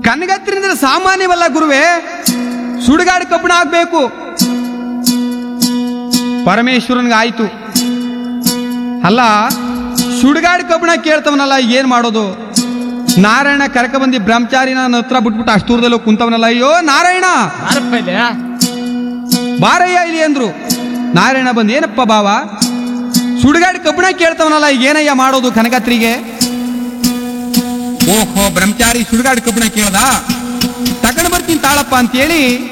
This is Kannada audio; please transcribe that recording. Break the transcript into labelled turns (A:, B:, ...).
A: ಕನಗತ್ರಿಂದ ಸಾಮಾನ್ಯವಲ್ಲ ಗುರುವೇ ಸುಡುಗಾಡು ಕಬ್ಬಣ ಆಗ್ಬೇಕು ಪರಮೇಶ್ವರನ್ಗೆ ಆಯ್ತು ಅಲ್ಲ ಸುಡುಗಾಡು ಕಬ್ಬಣ ಕೇಳ್ತವನಲ್ಲ ಏನ್ ಮಾಡೋದು ನಾರಾಯಣ ಕರಕ ಬಂದಿ ಬ್ರಹ್ಮಚಾರಿ ನನ್ನ ಹತ್ರ ಬಿಟ್ಬಿಟ್ಟು ಅಷ್ಟು ದೂರದಲ್ಲಿ ಹೋಗ್ ಕುಂತವನಲ್ಲ ಅಯ್ಯೋ ನಾರಾಯಣ
B: ಯಾರಪ್ಪ ಇಲ್ಲಿ
A: ಬಾರಯ್ಯ ಇಲ್ಲಿ ಅಂದ್ರು ನಾರಾಯಣ ಬಂದ್ ಏನಪ್ಪ ಬಾವ ಸುಡುಗಾಡು ಕಬ್ಬಣ ಕೇಳ್ತವನಲ್ಲ ಈಗ ಏನಯ್ಯ ಮಾಡೋದು ಕನಕತ್ರಿಗೆ ಓಹೋ ಬ್ರಹ್ಮಚಾರಿ ಸುಡುಗಾಡು ಕಬ್ಬಣ ಕೇಳ್ದ ತಗೊಂಡ್ ಬರ್ತೀನಿ ತಾಳಪ್ಪ ಅಂತೇಳಿ